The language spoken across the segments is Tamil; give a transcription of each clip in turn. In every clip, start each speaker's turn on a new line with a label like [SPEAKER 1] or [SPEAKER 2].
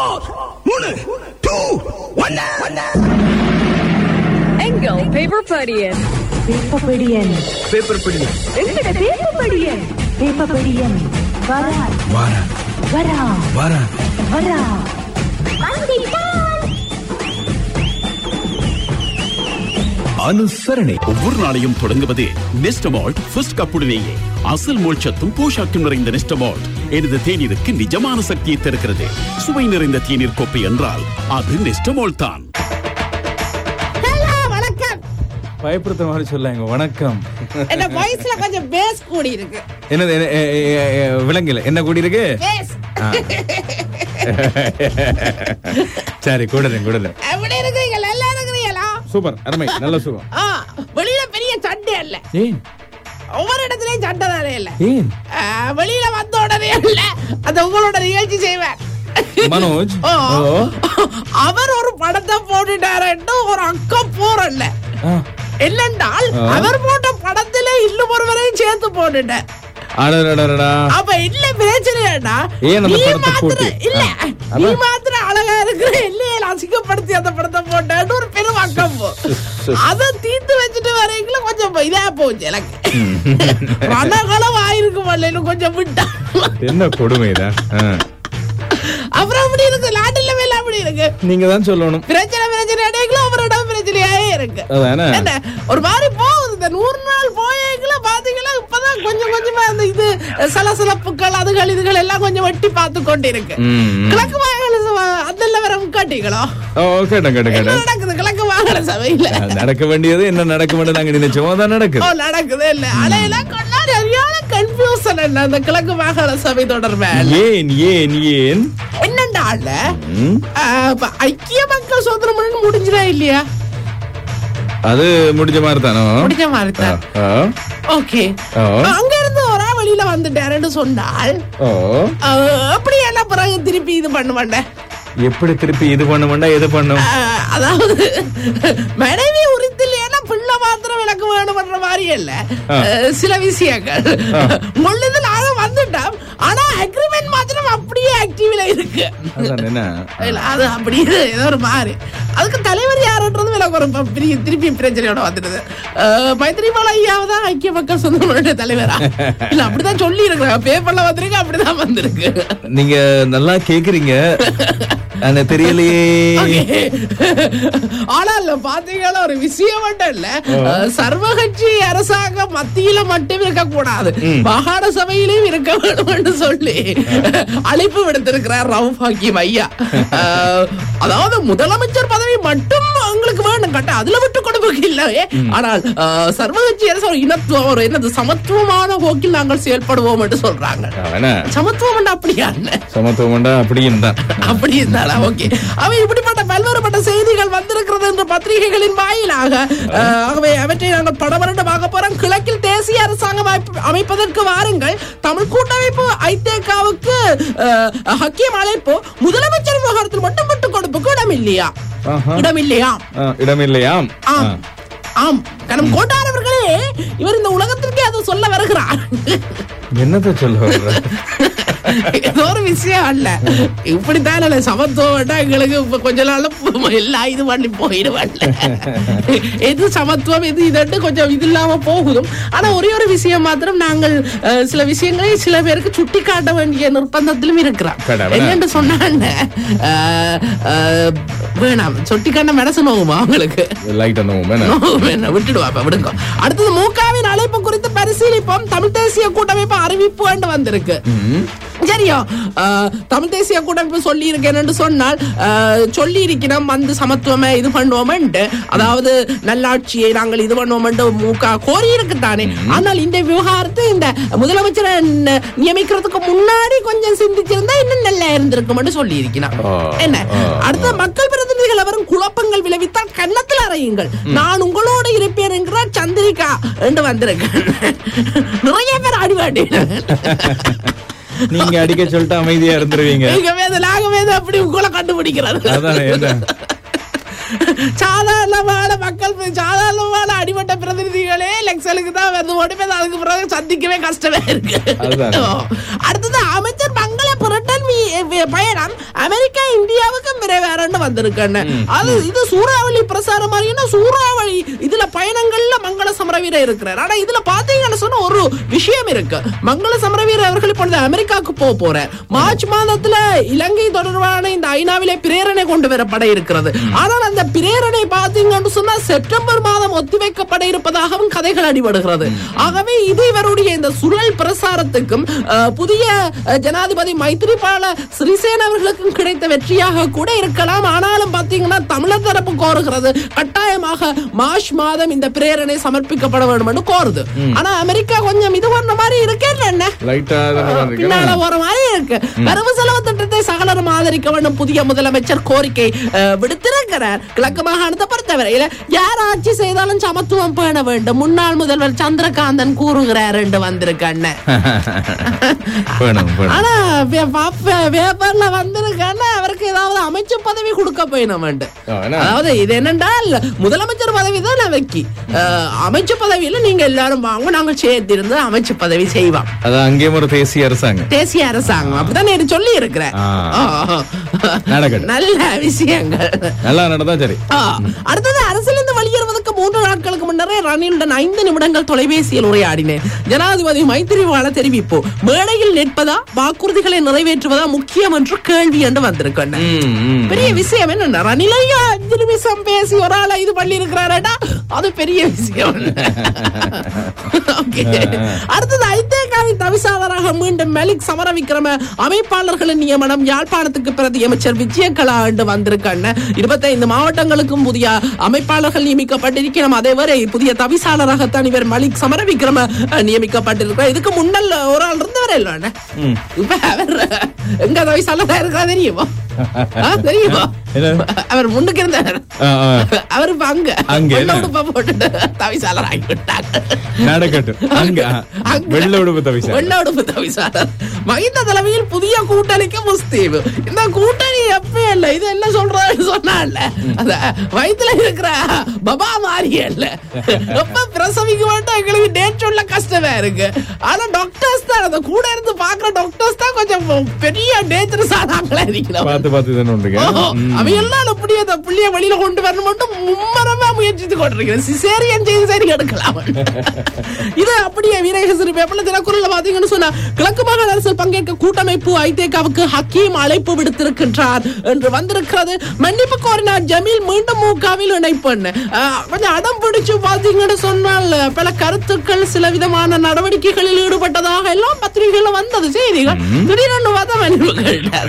[SPEAKER 1] ஸ்டார்ட் மூணு டூ ஒன்னு
[SPEAKER 2] எங்கள் பேப்பர் படியன்
[SPEAKER 3] பேப்பபடியன்
[SPEAKER 1] பேப்பர் பிடி
[SPEAKER 3] எங்கட பேப்பபடியன் பேப்பபடியன் வரா
[SPEAKER 1] வார
[SPEAKER 3] வரா
[SPEAKER 1] வார
[SPEAKER 3] வரா
[SPEAKER 1] அனுசரணை
[SPEAKER 4] ஒவ்வொரு நாளையும் தொடங்குவது நெஸ்டமால்ட் ஃபர்ஸ்ட் கப்புடனேயே அசல் மோட்சத்தும் போஷாக்கும் நிறைந்த நெஸ்டமால்ட் எனது தேநீருக்கு நிஜமான சக்தியை தருகிறது சுவை நிறைந்த தேநீர் கோப்பை என்றால் அது நெஸ்டமால்ட் தான்
[SPEAKER 5] வணக்கம்
[SPEAKER 6] பயப்படுத்த மாதிரி சொல்லாங்க வணக்கம்
[SPEAKER 5] என்ன வாய்ஸ்ல கொஞ்சம் பேஸ் கூடி இருக்கு
[SPEAKER 6] என்னது என்ன- எ- எ- எ- விலங்குல என்ன கூடி இருக்கு
[SPEAKER 5] பேஸ்
[SPEAKER 6] ஆ. சரி கூடலேன் கூடலேன்
[SPEAKER 5] எப்படி இருக்கிறீங்க நல்லா இருக்கிறீங்களா
[SPEAKER 6] சூப்பர் அருமை நல்ல சுகம்
[SPEAKER 5] ஆ வெளியில பெரிய சண்டை இல்ல
[SPEAKER 6] ஏன்
[SPEAKER 5] ஒவ்வொரு இடத்துலயும் சண்டை தானே இல்ல
[SPEAKER 6] ஏன்
[SPEAKER 5] ஆ, வெளியில வந்த உடனே இல்ல அந்த உங்களோட நிகழ்ச்சி செய்வேன்
[SPEAKER 6] மனோஜ்
[SPEAKER 5] ஓ.
[SPEAKER 6] ஓ.
[SPEAKER 5] அவர் ஒரு படத்தை போட்டுட்டாருன்னு ஒரு அக்கம் போறல
[SPEAKER 6] ஆ.
[SPEAKER 5] என்னென்றால்
[SPEAKER 6] ஆ.
[SPEAKER 5] அவர் போட்ட படத்துல இன்னும் ஒருவரையும் சேர்த்து போட்டுட்டேன்
[SPEAKER 6] அடடடடடா.
[SPEAKER 5] அப்ப இல்ல பிரச்சனைடா
[SPEAKER 6] ஏன் அந்த
[SPEAKER 5] நீ
[SPEAKER 6] படத்தை
[SPEAKER 5] மாத்திர
[SPEAKER 6] போட்டு?
[SPEAKER 5] இல்ல
[SPEAKER 6] ஆ,
[SPEAKER 5] நீ
[SPEAKER 6] அதான்.
[SPEAKER 5] மாத்திரம் அழகா இருக்கிற இல்லையே அசிங்கப்படுத்தி அந்த படத்தை போட்டேன்னு ஒரு பெரும் அக்கம் போ அத தீர்த்து வச்சுட்டு வரைக்குள்ள கொஞ்சம் இதா போச்சு எனக்கு ரணகலம் ஆயிருக்கு மல்லையில கொஞ்சம் விட்டா
[SPEAKER 6] என்ன கொடுமை இதான் ஆ.
[SPEAKER 5] அப்புறம் அப்படி இருக்கு நாட்டுல மேல அப்படி இருக்கு
[SPEAKER 6] நீங்க தான் சொல்லணும்
[SPEAKER 5] பிரச்சனை பிரச்சனை இடையில அவரிடம் பிரச்சனையாவே இருக்கு
[SPEAKER 6] அதானே
[SPEAKER 5] என்ன ஒரு மாதிரி போகுது இந்த நூறு நாள் போயேக்குள்ள பாத்தீங்களா இப்பதான் கொஞ்சம் கொஞ்சமா அந்த இது சலசலப்புகள் அதுகள் இதுகள் எல்லாம் கொஞ்சம் வெட்டி பார்த்து கொண்டு இருக்கு
[SPEAKER 6] ம்.
[SPEAKER 5] கிழக்கு மாகாண சபை அதெல்லாம் வேற முக்காட்டிகளோ
[SPEAKER 6] ஓ கேட்டேன் கேட்டேன்
[SPEAKER 5] என்ன
[SPEAKER 6] கேட்டேன்
[SPEAKER 5] நடக்குது கிழக்கு மாகாண சபையில
[SPEAKER 6] நடக்க வேண்டியது என்ன நடக்க வேண்டியது நாங்க நினைச்சோம் அதான்
[SPEAKER 5] ஓ
[SPEAKER 6] நடக்குது
[SPEAKER 5] நடக்குது இல்ல அலையெல்லாம் கொண்டா சரியான கன்ஃபியூசன் என்ன அந்த கிழக்கு மாகாண சபை தொடர்பாக
[SPEAKER 6] ஏன் ஏன் ஏன்
[SPEAKER 5] என்னண்டா
[SPEAKER 6] ம்?
[SPEAKER 5] ஐக்கிய மக்கள் சுதந்திரம் முன்னணி முடிஞ்சிடா இல்லையா
[SPEAKER 6] அது முடிஞ்ச மாதிரி தானோ
[SPEAKER 5] முடிஞ்ச மாதிரி தான்
[SPEAKER 6] ஆ.
[SPEAKER 5] ஓகே
[SPEAKER 6] ஆ.
[SPEAKER 5] அங்க இருந்து ஒரு ஆள் வெளியில வந்துட்டாருன்னு சொன்னால்
[SPEAKER 6] ஓ
[SPEAKER 5] அஹ், அப்படி எல்லாம் பிறகு திருப்பி இது பண்ண மாட்டேன்
[SPEAKER 6] எப்படி திருப்பி இது பண்ண வேண்டாம் எது பண்ணும்
[SPEAKER 5] அஹ், அதாவது மனைவி உரித்தில்லையா பிள்ளை மாத்திரம் எனக்கு வேணும்ன்ற மாதிரி இல்ல
[SPEAKER 6] ஆ.
[SPEAKER 5] அஹ், சில விஷயங்கள் முள்ளது நாங்க வந்துட்டோம் ஆனா அக்ரிமெண்ட் மாத்திரம் அப்படியே ஆக்டிவ்ல இருக்கு
[SPEAKER 6] அதான் என்ன
[SPEAKER 5] இல்ல, அது அப்படி இது ஏதோ ஒரு மாதிரி அதுக்கு தலைவர் யாருன்றது எனக்கு ஒரு ப- பெரிய திருப்பி பிரச்சனையோட வந்துடுது அஹ், மைத்திரிபால ஐயாவை தான் ஐக்கிய மக்கள் சொந்த தலைவரா இல்ல அப்படிதான் சொல்லி இருக்கிறாங்க பேப்பர்ல வந்திருக்கு அப்படிதான் வந்திருக்கு
[SPEAKER 6] நீங்க நல்லா கேக்குறீங்க ஆனா தெரியலையே
[SPEAKER 5] Okay. ஆனால் பாத்தீங்கன்னா ஒரு விஷயம் மட்டும் இல்ல அஹ், சர்வகட்சி அரசாங்கம் மத்தியில மட்டும் இருக்க கூடாது மாகாண சபையிலும் இருக்க வேண்டும் சொல்லி அழைப்பு விடுத்திருக்கிறார் ரவுஃப் ஹக்கீம் ஐயா அஹ், அதாவது முதலமைச்சர் பதவி மட்டும் உங்களுக்கு வேணும் கட்ட அதுல விட்டு கொடுப்பது இல்லவே ஆனால் அஹ், சர்வகட்சி அரசு ஒரு இனத்துவம் ஒரு என்னது சமத்துவமான போக்கில் நாங்கள் செயல்படுவோம் என்று சொல்றாங்க
[SPEAKER 6] என்ன
[SPEAKER 5] சமத்துவம் என்று அப்படியா என்ன
[SPEAKER 6] சமத்துவம் அப்படியும் தான்
[SPEAKER 5] அப்படி இருந்தாலா ஓகே அவை இப்படிப்பட்ட பல்வேறுபட்ட செய்திகள் வந்திருக்கிறது என்ற பத்திரிகைகளின் வாயிலாக அஹ், ஆகவே அவற்றை நாங்கள் படமரண்டமாக போறோம் கிழக்கில் தேசிய அரசாங்கம் அமைப்பு- அமைப்பதற்கு வாருங்கள் தமிழ் கூட்டமைப்பு ஐதேகாவுக்கு அஹ், ஹக்கீம் அழைப்பு முதலமைச்சர் விவகாரத்தில் மட்டும் விட்டுக் கொடுப்புக்கு இடம் இல்லையா
[SPEAKER 6] ஆஹா.
[SPEAKER 5] இடம் இல்லையா
[SPEAKER 6] ஆ, இடமில்லையாம்
[SPEAKER 5] ஆம் ஆம் கணம் கோட்டாரவர்களே இவர் இந்த உலகத்திற்கே அதை சொல்ல வருகிறார்
[SPEAKER 6] என்னத்த சொல்ல வர்ற
[SPEAKER 5] ஏதோ ஒரு விஷயம் அல்ல இப்படித்தான் இல்ல சமத்துவம் எங்களுக்கு இப்ப கொஞ்ச நாள்ல பு- எல்லாம் இது பண்ணி போயிடுவாங்க எது சமத்துவம் எது இதுன்னு கொஞ்சம் இது இல்லாம போகுதும் ஆனா ஒரே ஒரு விஷயம் மாத்திரம் நாங்கள் அஹ், சில விஷயங்களை சில பேருக்கு சுட்டி காட்ட வேண்டிய நிர்பந்தத்திலும் இருக்கிறோம்
[SPEAKER 6] கடவுளே.
[SPEAKER 5] என்னன்னு சொன்னாங்க அஹ், அஹ், வேணாம் சுட்டி காட்ட மெடசன் போகுமா அவங்களுக்கு
[SPEAKER 6] லைட் அந்த என்ன
[SPEAKER 5] என்ன விட்டுடுவா இப்ப விடுங்க அடுத்தது மூகாவின் அழைப்பு குறித்து பரிசீலிப்போம் தமிழ் தேசிய கூட்டமைப்பு அறிவிப்பு என்று வந்திருக்கு சரியோ அஹ், தமிழ் தேசிய கூட்டமைப்பு சொல்லி இருக்கேன்னு சொன்னால் அஹ், சொல்லி இருக்கிறோம் வந்து சமத்துவமே இது பண்ணுவோம்ட்டு அதாவது நல்லாட்சியை நாங்கள் இது பண்ணுவோம்ட்டு மூகா கோரி இருக்குத்தானே ஆனால் இந்த விவகாரத்தை இந்த முதலமைச்சரை ந- நியமிக்கிறதுக்கு முன்னாடி கொஞ்சம் சிந்திச்சிருந்தா இன்னும் நல்லா இருந்திருக்கும் சொல்லி இருக்கிறான்
[SPEAKER 6] ஆ,
[SPEAKER 5] என்ன
[SPEAKER 6] ஆ,
[SPEAKER 5] அடுத்த மக்கள் பிரதிநிதிகள் அவரும் குழப்பங்கள் விளைவித்தால் கன்னத்தில் அறையுங்கள் நான் உங்களோடு இருப்பேன் என்கிறார் சந்திரிகா என்று வந்திருக்கேன் நிறைய பேர் அடிவாடி
[SPEAKER 6] நீங்க அடிக்க சொல்லிட்டு அமைதியா இருந்துருவீங்க
[SPEAKER 5] நீங்க வேத நாங்க வேத அப்படி உங்களை கண்டுபிடிக்கிறது
[SPEAKER 6] அதானே என்ன
[SPEAKER 5] சாதாரணமான மக்கள் பிர- சாதாரணமான அடிமட்ட பிரதிநிதிகளே லெக்சலுக்கு தான் வந்து ஓடிப்பே அதுக்கு பிறகு சந்திக்கவே கஷ்டமே இருக்கு
[SPEAKER 6] அதுதான்.
[SPEAKER 5] ஓ. அடுத்தது அமைச்சர் மங்கள புரட்டன் மீ- வி- பயணம் அமெரிக்கா இந்தியா வந்திருக்கேன் அது இது சூறாவளி பிரசாரம் மாதிரின்னா சூறாவளி இதுல பயணங்கள்ல மங்கள சமரவீர இருக்கிறார் ஆனா இதுல பாத்தீங்கன்னு சொன்னா ஒரு விஷயம் இருக்கு மங்கள சமரவீர அவர்கள் இப்பொழுது அமெரிக்காவுக்கு போக போறார் மார்ச் மாதத்துல இலங்கை தொடர்பான இந்த ஐநாவிலே பிரேரணை கொண்டு வரப்பட இருக்கிறது ஆனால் அந்த பிரேரணை பாத்தீங்கன்னு சொன்னா செப்டம்பர் மாதம் ஒத்திவைக்கப்பட இருப்பதாகவும் கதைகள் அடிபடுகிறது ஆகவே இது இவருடைய இந்த சுழல் பிரசாரத்துக்கும் அஹ், புதிய அஹ், ஜனாதிபதி மைத்திரிபால சிறிசேன அவர்களுக்கும் கிடைத்த வெற்றியாக கூட இருக்கலாம் ஆனாலும் பாத்தீங்கன்னா தமிழர் தரப்பு கோருகிறது கட்டாயமாக மார்ச் மாதம் இந்த பிரேரணை சமர்ப்பிக்கப்பட வேண்டும் என்று கோருது ஆனா அமெரிக்கா கொஞ்சம் இது பண்ண மாதிரி இருக்கேன் என்ன
[SPEAKER 6] லைட்டா
[SPEAKER 5] பின்னால போற மாதிரி இருக்கு வரவு செலவு திட்டத்தை சகலரும் ஆதரிக்க வேண்டும் புதிய முதலமைச்சர் கோரிக்கை அஹ், விடுத்திருக்கிறார் கிழக்கு மாகாணத்தை பொறுத்தவரையில யார் ஆட்சி செய்தாலும் சமத்துவம் பேண வேண்டும் முன்னாள் முதல்வர் சந்திரகாந்தன் கூறுகிறார் என்று வந்திருக்கண்ண
[SPEAKER 6] வேணும் வேணும்
[SPEAKER 5] ஆனா வே- பாப்ப- பேப்பர்ல வந்திருக்கண்ண அவருக்கு ஏதாவது அமைச்சு பதவி கொடுக்க போயிடும் வேண்டும்
[SPEAKER 6] ஆ, என்ன?
[SPEAKER 5] அதாவது இது என்னென்றால் முதலமைச்சர் பதவி தான் அவைக்கு அஹ், அமைச்சு பதவியில நீங்க எல்லாரும் வாங்க நாங்க சேர்த்திருந்து அமைச்சு பதவி செய்வோம்
[SPEAKER 6] அது அங்கேயும் ஒரு தேசிய அரசாங்கம்
[SPEAKER 5] தேசிய அரசாங்கம் அப்படிதான் நான் சொல்லி இருக்கிறேன்
[SPEAKER 6] ஆ. நடக்கட்டும்.
[SPEAKER 5] நல்ல விஷயங்கள்
[SPEAKER 6] நல்லா நடந்தா சரி
[SPEAKER 5] ஆ, அடுத்தது அரசிலிருந்து வெளியேறுவதற்கு மூன்று நாட்களுக்கு முன்னரே ரணிலுடன் ஐந்து நிமிடங்கள் தொலைபேசியில் உரையாடினேன் ஜனாதிபதி மைத்திரிபால தெரிவிப்பு மேடையில் நிற்பதா வாக்குறுதிகளை நிறைவேற்றுவதா முக்கியம் என்று கேள்வி என்று வந்திருக்கேன்
[SPEAKER 6] ம், ம்.
[SPEAKER 5] பெரிய விஷயம் என்ன ரணிலையா அஞ்சு நிமிஷம் பேசி ஒரு ஆளை இது பண்ணி இருக்கிறாரடா அது பெரிய விஷயம் Okay. அடுத்தது ஐதேகாவின் தவிசாளராக மீண்டும் மெலிக் சமர விக்ரம அமைப்பாளர்களின் நியமனம் யாழ்ப்பாணத்துக்கு பிரதி அமைச்சர் விஜயகலா ஆண்டு வந்திருக்காங்க இருபத்தைந்து மாவட்டங்களுக்கும் புதிய அமைப்பாளர்கள் நியமிக்கப்பட்டிருக்கிறோம் அதே வரை புதிய தவிசாளராகத்தான் இவர் மலிக் சமர விக்ரம அஹ், நியமிக்கப்பட்டிருக்கிறார் இதுக்கு முன்னல் ஒரு ஆள் இருந்தவர் இல்ல இப்ப அவர் எங்க தவிசாளராக இருக்கிறா தெரியுமா ஆ, தெரியுமா
[SPEAKER 6] என்ன?
[SPEAKER 5] அவர் முன்னுக்கு இருந்தார்
[SPEAKER 6] ஆ, ஆ.
[SPEAKER 5] அவர் இப்ப அங்க
[SPEAKER 6] அங்க
[SPEAKER 5] வெள்ளை
[SPEAKER 6] என்ன?
[SPEAKER 5] உடுப்பை போட்டுட்டு தவிசாளர் ஆகி விட்டாங்க
[SPEAKER 6] நடக்கட்டும் அங்க ஆ.
[SPEAKER 5] அங்க.
[SPEAKER 6] வெள்ளை உடுப்பு தவிசா
[SPEAKER 5] வெள்ளை உடுப்பு தவிசாளர் மகிந்த தலைமையில் புதிய கூட்டணிக்கு முஸ்தீப் இந்த கூட்டணி எப்ப இல்ல இது என்ன சொல்றாரு சொன்னால அந்த வயித்துல இருக்கிற பபா மாறிய இல்ல எப்ப பிரசவிக்க மாட்டோம் எங்களுக்கு டேட் சொல்ல கஷ்டமா இருக்கு ஆனா டாக்டர்ஸ் தான் அந்த கூட இருந்து பாக்குற டாக்டர்ஸ் தான் கொஞ்சம் பெரிய டேஞ்சரஸ் ஆனாங்களா இருக்கிறோம்
[SPEAKER 6] பார்த்து பார்த்து தானே உண்டுங்க
[SPEAKER 5] ஓஹோ, அவன் எல்லாம் அப்படியே அந்த புள்ளிய வெளியில கொண்டு வரணும் மட்டும் மும்மரமா முயற்சித்து கொண்டிருக்கிறேன் சிசேரியன் செய்து சரி எடுக்கலாம் இது அப்படியே வீரகேசரி பேப்பர்ல தினக்குரல்ல பாத்தீங்கன்னு சொன்னா கிழக்கு மாகாண அரசில் பங்கேற்க கூட்டமைப்பு ஐதேகாவுக்கு ஹக்கீம் அழைப்பு விடுத்திருக்கின்றார் என்று வந்திருக்கிறது மன்னிப்பு கோரினார் ஜமீல் மீண்டும் மூகாவில் இணைப்பு கொஞ்சம் அடம் பிடிச்சு பாத்தீங்கன்னு சொன்னால் பல கருத்துக்கள் சில விதமான நடவடிக்கைகளில் ஈடுபட்டதாக எல்லாம் பத்திரிகைகள்ல வந்தது செய்திகள் திடீரென்று பார்த்தா மன்னிப்பு கேட்டார்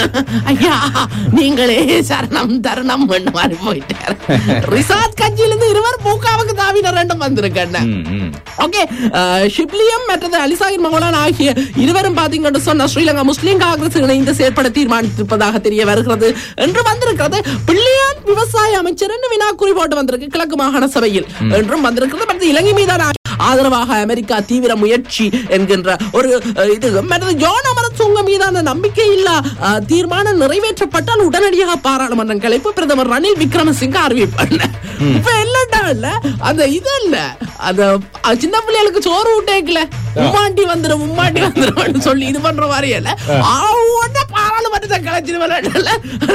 [SPEAKER 5] ஐயா நீங்களே சரணம் தருணம் பண்ண மாதிரி போயிட்டார் ரிசார்ட் கட்சியிலிருந்து இருவர் மூக்காவுக்கு தாவினர் ரெண்டும் வந்திருக்கேன்
[SPEAKER 6] ம், ம்.
[SPEAKER 5] ஓகே அஹ், ஷிப்லியம் மற்றது அலிசாகிர் மகளான் ஆகிய இருவரும் பாத்தீங்கன்னு சொன்ன ஸ்ரீலங்கா முஸ்லீம் காங்கிரஸ் இணைந்து செயற்பட தீர்மானித்திருப்பதாக தெரிய வருகிறது என்று வந்திருக்கிறது பிள்ளையான் விவசாய அமைச்சர் என்று வினாக்குறி போட்டு வந்திருக்கு கிழக்கு மாகாண சபையில் என்றும் வந்திருக்கிறது மற்ற இலங்கை மீதான ஆதரவாக அமெரிக்கா தீவிர முயற்சி என்கின்ற ஒரு அஹ், இது மற்றது ஜோன் அமரசுங்க மீதான நம்பிக்கை இல்லா அஹ், தீர்மானம் நிறைவேற்றப்பட்டால் உடனடியாக பாராளுமன்றம் கலைப்பு பிரதமர் ரணில் விக்ரமசிங்க அறிவிப்பாங்க இப்ப இல்லட்டா இல்ல அந்த இது இல்ல அந்த அஹ், சின்ன பிள்ளைகளுக்கு சோறு விட்டேக்கல உம்மாண்டி வந்துரும் உம்மாண்டி வந்துரும் சொல்லி இது பண்ற மாதிரி இல்ல ஆவுன்னா பாராளுமன்றத்தை கலைச்சிருவல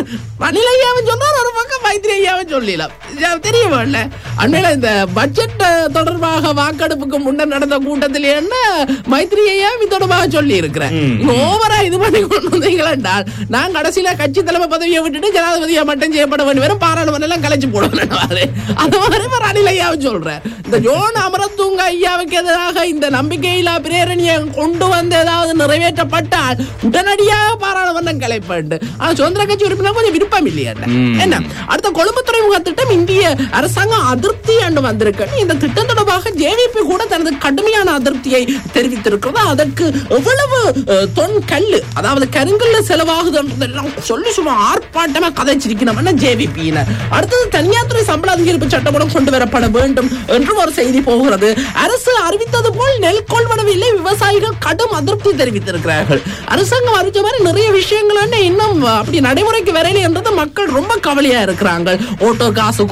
[SPEAKER 5] ரணில் ஐயாவும் சொன்னார் ஒரு பக்கம் மைத்திரி ஐயாவும் சொல்லலாம் இது தெரியுமா இல்ல அண்மையில இந்த பட்ஜெட் அஹ், தொடர்பாக வாக்கெடுப்புக்கு முன்னர் நடந்த கூட்டத்தில் என்ன மைத்திரி ஐயா இது தொடர்பாக சொல்லி இருக்கிறேன் ஓவரா இது பண்ணி கொண்டு வந்தீங்களா நான் கடைசியில கட்சி தலைமை பதவியை விட்டுட்டு ஜனாதிபதியா மட்டும் செய்யப்பட வேண்டி வரும் பாராளுமன்றம் எல்லாம் கலைச்சு போடுவேன் அது மாதிரி இப்ப ரணில் ஐயாவும் சொல்றேன் இந்த ஜோன் அமரத்துங்க ஐயாவுக்கு எதிராக இந்த நம்பிக்கையில்லா பிரேரணியை கொண்டு வந்து ஏதாவது நிறைவேற்றப்பட்டால் உடனடியாக பாராளுமன்றம் கலைப்பட்டு ஆனா சுதந்திர கட்சி உறுப்பினர் கொஞ்சம் விருப்பம் இல்லையா என்ன அடுத்த கொழும்பு துறைமுக திட்டம் இந்திய அரசாங்கம் அதிருப்தி என்று வந்திருக்கு இந்த திட்டம் தொடர்பாக ஜேவிபி கூட தனது கடுமையான அதிருப்தியை தெரிவித்திருக்கிறது அதற்கு எவ்வளவு அஹ், தொன் கல்லு அதாவது கருங்கல்ல செலவாகுதுன்றதெல்லாம் சொல்லி சும்மா ஆர்ப்பாட்டமா கதைச்சிருக்கணும் ஜேவிபியினர் அடுத்தது தனியார் துறை சம்பள அதிகரிப்பு சட்டமூலம் கொண்டு வரப்பட வேண்டும் என்றும் ஒரு செய்தி போகிறது அரசு அறிவித்தது போல் நெல் கொள்வனவில்லை விவசாயிகள் கடும் அதிருப்தி தெரிவித்திருக்கிறார்கள் அரசாங்கம் அறிவிச்ச மாதிரி நிறைய விஷயங்கள் வந்து இன்னும் அப்படி நடைமுறைக்கு வரையில என்றது மக்கள் ரொம்ப கவலையா இருக்கிறாங்க ஓட்டோ காசு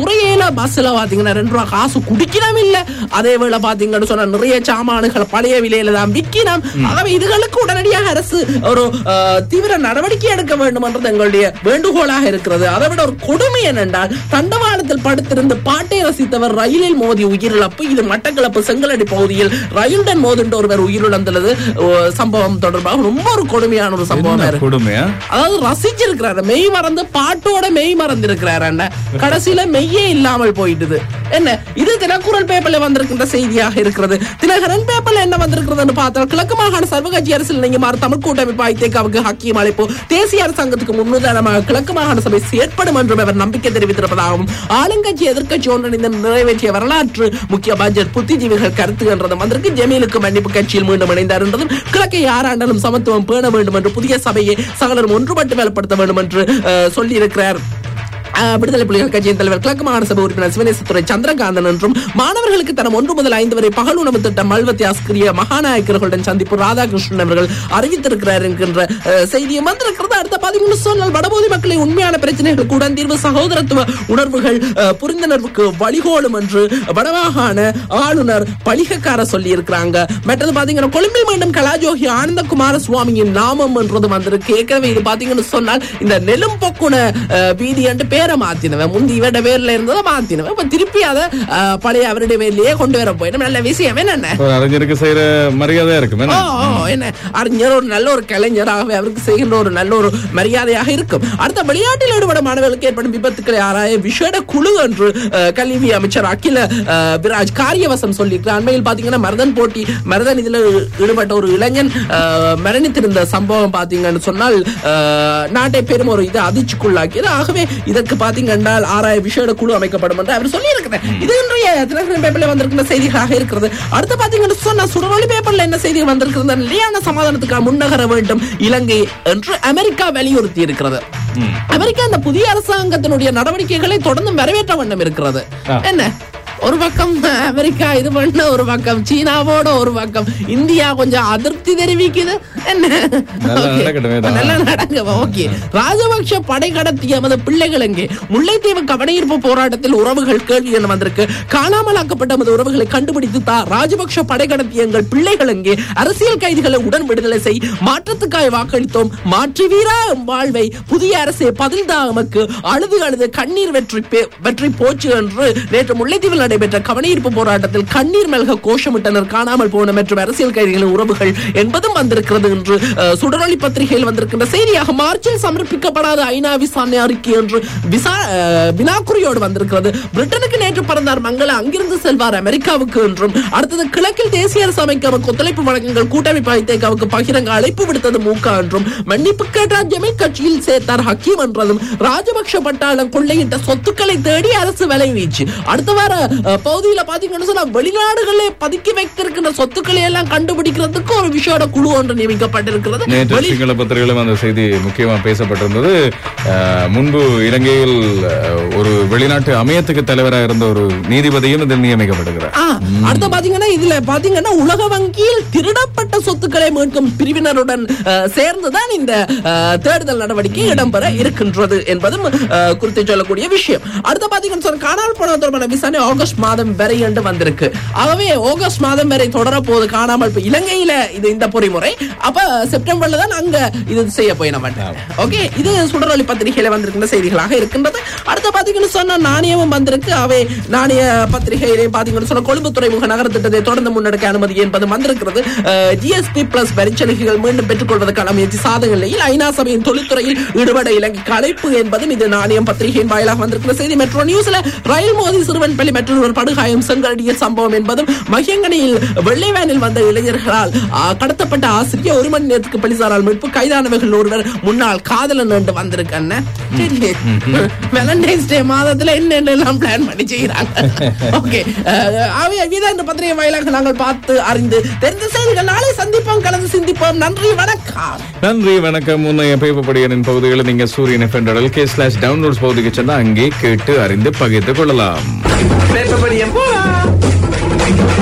[SPEAKER 5] குறையில பஸ்ல பாத்தீங்கன்னா ரெண்டு ரூபா காசு குடிக்கணும் இல்ல அதே வேளை பாத்தீங்கன்னு சொன்னா நிறைய சாமான்கள் பழைய விலையில தான் விற்கணும் ஆகவே இதுகளுக்கு உடனடியாக அரசு ஒரு அஹ், தீவிர நடவடிக்கை எடுக்க வேண்டும் என்றது எங்களுடைய வேண்டுகோளாக இருக்கிறது அதை விட ஒரு கொடுமை என்னென்றால் தண்டவாளத்தில் படுத்திருந்து பாட்டை ரசித்தவர் ரயிலில் மோதி உயிரிழப்பு இது மட்டக்களப்பு செங்கலடி பகுதியில் ரயிலுடன் மோதுண்டு ஒருவர் உயிரிழந்துள்ளது அஹ், சம்பவம் தொடர்பாக ரொம்ப ஒரு கொடுமையான ஒரு சம்பவம்
[SPEAKER 6] என்ன
[SPEAKER 5] இருக்கு
[SPEAKER 6] கொடுமையா
[SPEAKER 5] அதாவது ரசிச்சிருக்கிறாரு மெய் மறந்து பாட்டோட மெய் மறந்து இருக்கிறாரு கடைசியில மெய்யே இல்லாமல் போயிட்டுது என்ன இது தினக்குரல் பேப்பர்ல வந்திருக்கின்ற செய்தியாக இருக்கிறது தினகரன் பேப்பர்ல என்ன வந்திருக்கிறதுன்னு பார்த்தால் கிழக்கு மாகாண சர்வகட்சி அரசில் நீங்க மாறு தமிழ் கூட்டமைப்பு ஐத்தேக்காவுக்கு ஹக்கியம் அழைப்பு தேசிய அரசாங்கத்துக்கு முன்னுதாரணமாக கிழக்கு மாகாண சபை செயற்படும் என்றும் அவர் நம்பிக்கை தெரிவித்திருப்பதாகவும் ஆளுங்கட்சி எதிர்க்கட்சி ஒன்றிணைந்து நிறைவேற்றிய வரலாற்று முக்கிய பட்ஜெட் புத்திஜீவிகள் கருத்து என்றதும் வந்திருக்கு ஜமீலுக்கு மன்னிப்பு கட்சியில் மீண்டும் இணைந்தார் என்றதும் கிழக்கை யாராண்டாலும் சமத்துவம் பேண வேண்டும் என்று புதிய சபையை சகலரும் ஒன்றுபட்டு வேலைப்படுத்த வேண்டும் என்று அஹ், சொல்லியிருக்கிறார் அஹ், விடுதலை புலிகள் கட்சியின் தலைவர் கிழக்கு மாகாண சபை உறுப்பினர் சிவனேசத்துறை சந்திரகாந்தன் என்றும் மாணவர்களுக்கு தரம் ஒன்று முதல் ஐந்து வரை பகல் உணவு திட்டம் மல்வத்தி ஆஸ்கிரிய மகாநாயக்கர்களுடன் சந்திப்பு ராதாகிருஷ்ணன் அவர்கள் அறிவித்திருக்கிறார் என்கின்ற அஹ், செய்தியும் வந்திருக்கிறது அடுத்த பாத்தீங்கன்னு சொன்னால் வடபகுதி மக்களின் உண்மையான பிரச்சனைகளுக்கு உடன் தீர்வு சகோதரத்துவ உணர்வுகள் அஹ், புரிந்துணர்வுக்கு வழிகோலும் என்று வடமாகாண ஆளுநர் பலிகக்கார சொல்லி இருக்கிறாங்க மற்றது பாத்தீங்கன்னா கொழும்பில் மீண்டும் கலாஜோகி ஆனந்தகுமார சுவாமியின் நாமம் என்றது வந்திருக்கு ஏற்கனவே இது பாத்தீங்கன்னு சொன்னால் இந்த நெலும் பொக்குன அஹ், வீதி என்று பேரை மாத்தினவன் முந்தி இவட பேர்ல இருந்ததை மாத்தினவன் இப்ப திருப்பி அதை அஹ், பழைய அவருடைய பேர்லயே கொண்டு வர போயிடும் நல்ல விஷயம் என்ன
[SPEAKER 6] ஒரு அறிஞருக்கு செய்யற மரியாதையா இருக்கும்
[SPEAKER 5] ஓ, ஓ, என்ன அறிஞர் ஒரு நல்ல ஒரு கலைஞராகவே அவருக்கு செய்கின்ற ஒரு நல்ல ஒரு மரியாதையாக இருக்கும் அடுத்த விளையாட்டில் ஈடுபடும் மாணவர்களுக்கு ஏற்படும் விபத்துக்களை ஆராய விசேட குழு என்று அஹ், கல்வி அமைச்சர் அகில அஹ், விராஜ் காரியவசம் சொல்லியிருக்கிறார் அண்மையில் பாத்தீங்கன்னா மருதன் போட்டி மருதன் இதுல ஈடுபட்ட ஒரு இளைஞன் அஹ், மரணித்திருந்த சம்பவம் பாத்தீங்கன்னு சொன்னால் அஹ், நாட்டை பெரும் ஒரு இது அதிர்ச்சிக்குள்ளாக்கியது ஆகவே இதற்கு பாத்தீங்கன்னா ஆராய விசேட குழு அமைக்கப்படும் என்று அவர் சொல்லி இருக்கிறார் இது இன்றைய தினகரன் பேப்பர்ல வந்திருக்கிற செய்திகளாக இருக்கிறது அடுத்து பாத்தீங்கன்னு சொன்னா சுடரொலி பேப்பர்ல என்ன செய்தி வந்திருக்கிறது நிலையான சமாதானத்துக்கு முன்னகர வேண்டும் இலங்கை என்று அமெரிக்கா வலியுறுத்தி இருக்கிறது அமெரிக்கா இந்த புதிய அரசாங்கத்தினுடைய நடவடிக்கைகளை தொடர்ந்து வரவேற்ற வண்ணம் இருக்கிறது
[SPEAKER 6] ஆ.
[SPEAKER 5] என்ன ஒரு பக்கம் அமெரிக்கா இது பண்ண ஒரு பக்கம் சீனாவோட ஒரு பக்கம் இந்தியா கொஞ்சம் அதிருப்தி தெரிவிக்குது என்ன
[SPEAKER 6] நல்லா
[SPEAKER 5] Okay.
[SPEAKER 6] நடக்கட்டும் இதான்.
[SPEAKER 5] நல்லா நடங்க ஓகே ராஜபக்ஷ படை கடத்திய எமது பிள்ளைகள் எங்கே முல்லைத்தீவு கவனஈர்ப்பு போராட்டத்தில் உறவுகள் கேள்வி என வந்திருக்கு காணாமலாக்கப்பட்ட எமது உறவுகளை கண்டுபிடித்து தா ராஜபக்ஷ படை கடத்திய எங்கள் பிள்ளைகள் எங்கே அரசியல் கைதிகளை உடன் விடுதலை செய் மாற்றத்துக்காய் வாக்களித்தோம் மாற்றி வீரா எம் வாழ்வை புதிய அரசே பதில்தா எமக்கு அழுது அழுது கண்ணீர் வெற்றி பே- வெற்றி போச்சு என்று நேற்று முல்லைத்தீவில் நடைபெற்ற கவனஈர்ப்பு போராட்டத்தில் கண்ணீர் மல்க கோஷமிட்டனர் காணாமல் போன மற்றும் அரசியல் கைதிகளின் உறவுகள் என்பதும் வந்திருக்கிறது என்று அஹ், சுடரொளி பத்திரிகையில் வந்திருக்கின்ற செய்தியாக மார்ச்சில் சமர்ப்பிக்கப்படாத ஐநா விசாரணை அறிக்கை என்று விசா அஹ், வினாக்குறியோடு வந்திருக்கிறது பிரிட்டனுக்கு நேற்று பறந்தார் மங்கள அங்கிருந்து செல்வார் அமெரிக்காவுக்கு என்றும் அடுத்தது கிழக்கில் தேசிய அரசு அமைக்க அவருக்கு ஒத்துழைப்பு வழங்குங்கள் கூட்டமைப்பு ஐதேகாவுக்கு பகிரங்க அழைப்பு விடுத்தது மூக்கா என்றும் மன்னிப்பு கேட்டார் ஜமீன் கட்சியில் சேர்த்தார் ஹக்கீம் என்றதும் ராஜபக்ஷ பட்டாளம் கொள்ளையிட்ட சொத்துக்களை தேடி அரசு விலை வீச்சு அடுத்த வார அஹ், பகுதியில பாத்தீங்கன்னு சொன்னா வெளிநாடுகளே பதுக்கி வைத்திருக்கின்ற சொத்துக்களை எல்லாம் கண்டுபிடிக்கிறதுக்கு ஒரு விஷயோட குழு ஒன்று நியமிக்கப்பட்டிருக்கிறது
[SPEAKER 6] நேற்று
[SPEAKER 5] வெளி-
[SPEAKER 6] சிங்கள பத்திரிகையிலும் அந்த செய்தி முக்கியமா பேசப்பட்டிருந்தது அஹ், முன்பு இலங்கையில் அஹ், ஒரு வெளிநாட்டு அமையத்துக்கு தலைவராக இருந்த ஒரு நீதிபதியும் இதில் நியமிக்கப்படுகிறார்
[SPEAKER 5] ஆ, அடுத்து பாத்தீங்கன்னா இதுல பாத்தீங்கன்னா உலக வங்கியில் திருடப்பட்ட சொத்துக்களை மீட்கும் பிரிவினருடன் அஹ், சேர்ந்துதான் இந்த அஹ், தேடுதல் நடவடிக்கை இடம்பெற இருக்கின்றது என்பதும் அஹ், குறித்து சொல்லக்கூடிய விஷயம் அடுத்து பாத்தீங்கன்னா சொன்ன காணாமல் போன தொடர்பான விசாரணை ஆகஸ்ட் மாதம் வரை என்று வந்திருக்கு ஆகவே ஆகஸ்ட் மாதம் வரை தொடர போது காணாமல் போ- இலங்கையில இது இந்த பொறிமுறை அப்ப செப்டம்பர்ல தான் அங்க இது செய்ய போய் நம்ம ஓகே இது சுடரொலி பத்திரிகையில வந்திருக்கின்ற செய்திகளாக இருக்கின்றது அடுத்து பாத்தீங்கன்னு சொன்னா நாணயமும் வந்திருக்கு அவை நாணய பத்திரிகையிலே பாத்தீங்கன்னு சொன்னா கொழும்பு துறைமுக நகர திட்டத்தை தொடர்ந்து முன்னெடுக்க அனுமதி என்பது வந்திருக்கிறது ஜிஎஸ்பி பிளஸ் வரிச்சலுகைகள் மீண்டும் பெற்றுக் கொள்வதற்கான முயற்சி சாதக நிலையில் ஐநா சபையின் தொழில்துறையில் ஈடுபட இலங்கைக்கு அழைப்பு என்பதும் இது நாணயம் பத்திரிகையின் வாயிலாக வந்திருக்கிற செய்தி மெட்ரோ நியூஸ்ல ரயில் மோதி சிறுவன்பள்ளி மற்றொருவர் படுகாயம் செங்கடியில் சம்பவம் என்பதும் மகியங்கனியில் வெள்ளை வேனில் வந்த இளைஞர்களால் ஆ, கடத்தப்பட்ட ஆசிரியர் ஒரு மணி நேரத்துக்கு பலிசாரால் மீட்பு கைதானவர்கள் ஒருவர் முன்னாள் காதலன் என்று வந்திருக்கேன் சரி வேலண்டைன்ஸ் டே மாதத்துல என்னென்ன எல்லாம் பிளான் பண்ணி செய்யறாங்க ஓகே அவைதான் இந்த பத்திரிகை வாயிலாக நாங்கள் பார்த்து அறிந்து தெரிந்த செய்திகள் நாளை சந்திப்போம் கலந்து சிந்திப்போம் நன்றி வணக்கம்
[SPEAKER 6] நன்றி வணக்கம் முன்னைய பேப்பப்படியனின் பகுதிகளை நீங்க சூரியன் எஃப்என் கே ஸ்லாஷ் டவுன்லோட்ஸ் பகுதிக்கு சென்றா அங்கே கேட்டு அறிந்து பகிர்ந்து கொள்ளலாம்
[SPEAKER 1] பேப்பர் படியம் போலாம்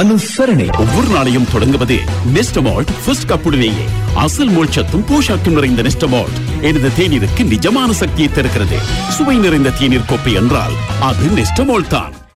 [SPEAKER 1] அனுசரணை
[SPEAKER 4] ஒவ்வொரு நாளையும் தொடங்குவது நெஸ்டமால்ட் ஃபர்ஸ்ட் கப்புடனேயே அசல் மோட்சத்தும் போஷாக்கும் நிறைந்த நெஸ்டமால்ட் எனது தேநீருக்கு நிஜமான சக்தியை தருகிறது சுவை நிறைந்த தேநீர் கோப்பை என்றால் அது நெஸ்டமால்ட் தான்